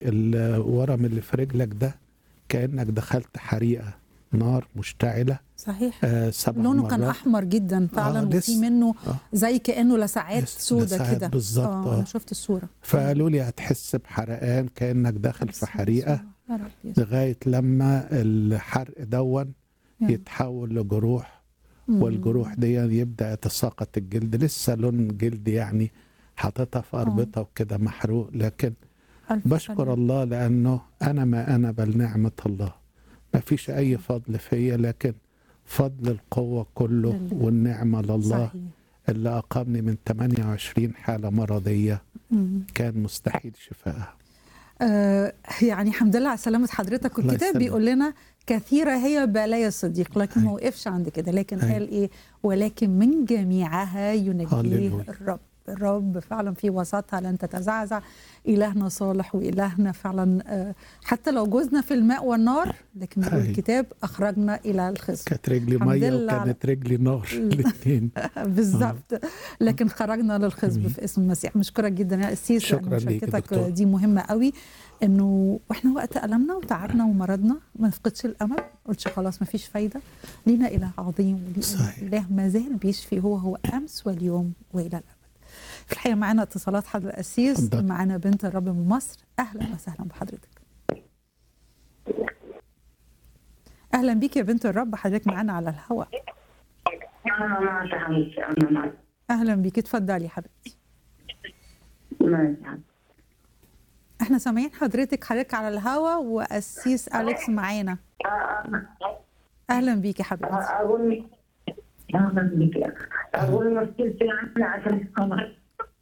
الورم اللي في رجلك ده كأنك دخلت حريقة نار مشتعلة صحيح آه سبع لونه مرات كان احمر جدا فعلا آه، وفي لسه. منه آه. زي كانه لسعات لس- سودة لسعات كده بالظبط، اه آه. انا شفت الصوره فقالوا لي هتحس بحرقان كأنك داخل في حريقة يا رب يسوع. لغاية لما الحرق دون يا. يتحول لجروح مم. والجروح دي يبدأ يتساقط الجلد لسه لون جلد يعني حاططها في أربطة وكده محروق لكن ألف بشكر سلام. الله لأنه أنا ما أنا بل نعمة الله ما فيش أي فضل فيا لكن فضل القوة كله لله. والنعمة لله صحيح اللي أقامني من 28 حالة مرضية مم. كان مستحيل شفائها آه يعني الحمد لله على سلامة حضرتك الله والكتاب يسلمك. بيقول لنا كثيرة هي بلايا الصديق لكن ما أي. وقفش عند كده لكن أي. قال ايه ولكن من جميعها ينجيه هللويا. الرب الرب فعلا في وسطها لن تتزعزع إلهنا صالح وإلهنا فعلا آه، حتى لو جوزنا في الماء والنار لكن بيقول أي. الكتاب أخرجنا إلى الخصم كانت رجلي الحمد مية لله على- وكانت رجلي نار الاثنين بالظبط لكن خرجنا للخصب أمين. في اسم المسيح مشكورك جدا يا قسيس شكراً لأن ليك يا مشاركتك دكتور. دي مهمه قوي انه واحنا وقت المنا وتعبنا ومرضنا ما نفقدش الامل ما قلتش خلاص ما فيش فايده لينا اله عظيم ولينا صحيح. اله ما زال بيشفي هو هو امس واليوم والى الابد في الحقيقه معانا اتصالات حضر القسيس اتفضل. معانا بنت الرب من مصر اهلا وسهلا بحضرتك اهلا بيك يا بنت الرب حضرتك معانا على الهواء أنا ما فهمت أنا ما اهلا بيك اتفضلي يا حبيبتي ما فهمت احنا سامعين حضرتك حضرتك على الهوا وقسيس اليكس معانا اهلا بيك يا حبيبتي أقول أهلا بك أقول مشكلتي عندي عشان القمر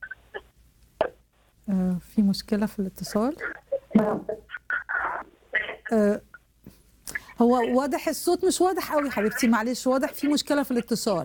آه في مشكله في الاتصال آه هو واضح الصوت مش واضح قوي حبيبتي معلش واضح في مشكله في الاتصال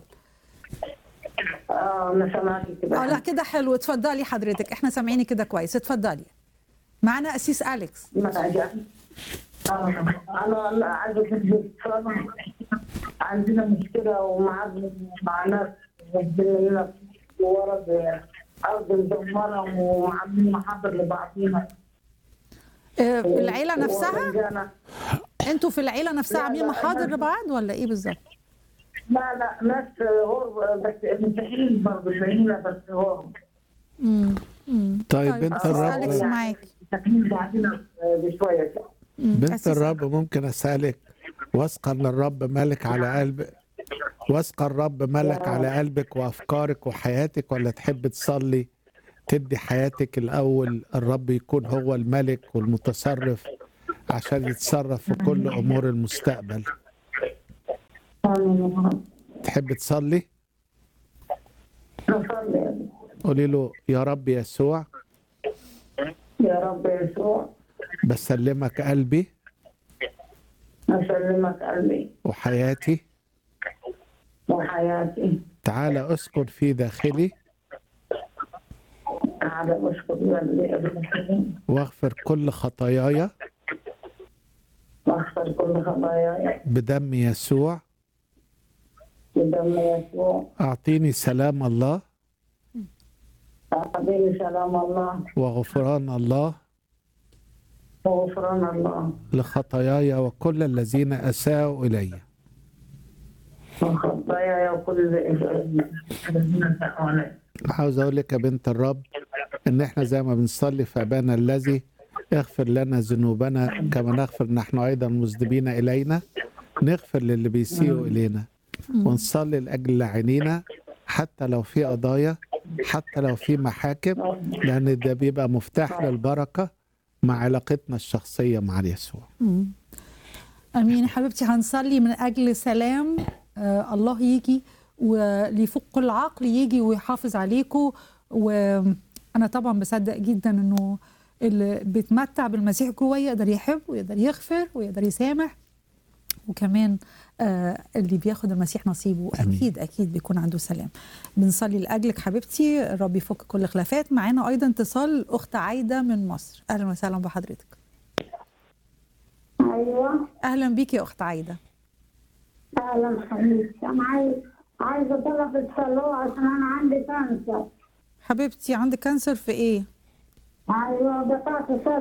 آه ما سمعتك اه لا كده حلو اتفضلي حضرتك احنا سامعيني كده كويس اتفضلي معانا قسيس اليكس ما أجل آه، أنا أنا عايزة أقول عندنا مشكلة ومع مع ناس ربنا لنا ورد أرض مدمرة وعاملين محاضر لبعضينا آه العيله نفسها ورجعنا انتوا في العيله نفسها لا، عاملين لا، محاضر أنا- لبعض ولا ايه بالظبط لا لا ناس غرب بس مسيحيين برضه شايلين بس غرب امم امم طيب بنت قسيس الرب اليكس معاك ساكنين بعدنا بشوية كده مم، بنت قسيس الرب ممكن أسألك واثقة إن الرب ملك على قلب واثقة الرب ملك على قلبك وأفكارك وحياتك ولا تحب تصلي تدي حياتك الأول الرب يكون هو الملك والمتصرف عشان يتصرف في كل أمور المستقبل تحب تصلي نصلي قولي له يا رب يسوع يا رب يسوع بسلمك قلبي أسلمك قلبي وحياتي وحياتي تعال اسكن في داخلي على أشكر لي أبنك واغفر كل خطاياي واغفر كل خطاياي بدم يسوع بدم يسوع أعطيني سلام الله أعطيني سلام الله وغفران الله وغفران الله لخطاياي وكل الذين أساءوا إلي وخطاياي وكل الذين سألوا علي عاوز أقول لك يا بنت الرب إن إحنا زي ما بنصلي في أبانا الذي اغفر لنا ذنوبنا كما نغفر نحن أيضا مذنبين إلينا نغفر للي بيسيئوا إلينا ونصلي لأجل لاعنينا حتى لو في قضايا حتى لو في محاكم لأن ده بيبقى مفتاح للبركة مع علاقتنا الشخصية مع يسوع مم. امين يا حبيبتي هنصلي من اجل سلام آه الله يجي وليفوق كل عقل يجي ويحافظ عليكم وانا طبعا بصدق جدا انه اللي بيتمتع بالمسيح جواه يقدر يحب ويقدر يغفر ويقدر يسامح وكمان آه اللي بياخد المسيح نصيبه آمين. اكيد اكيد بيكون عنده سلام بنصلي لاجلك حبيبتي الرب يفك كل خلافات معانا ايضا اتصال الاخت عايده من مصر اهلا وسهلا بحضرتك ايوه اهلا بيك يا اخت عايده اهلا حبيبتي انا عايز عايزه طلب الصلاه عشان انا عندي كانسر حبيبتي عندك كانسر في ايه ايوه قطعت صدر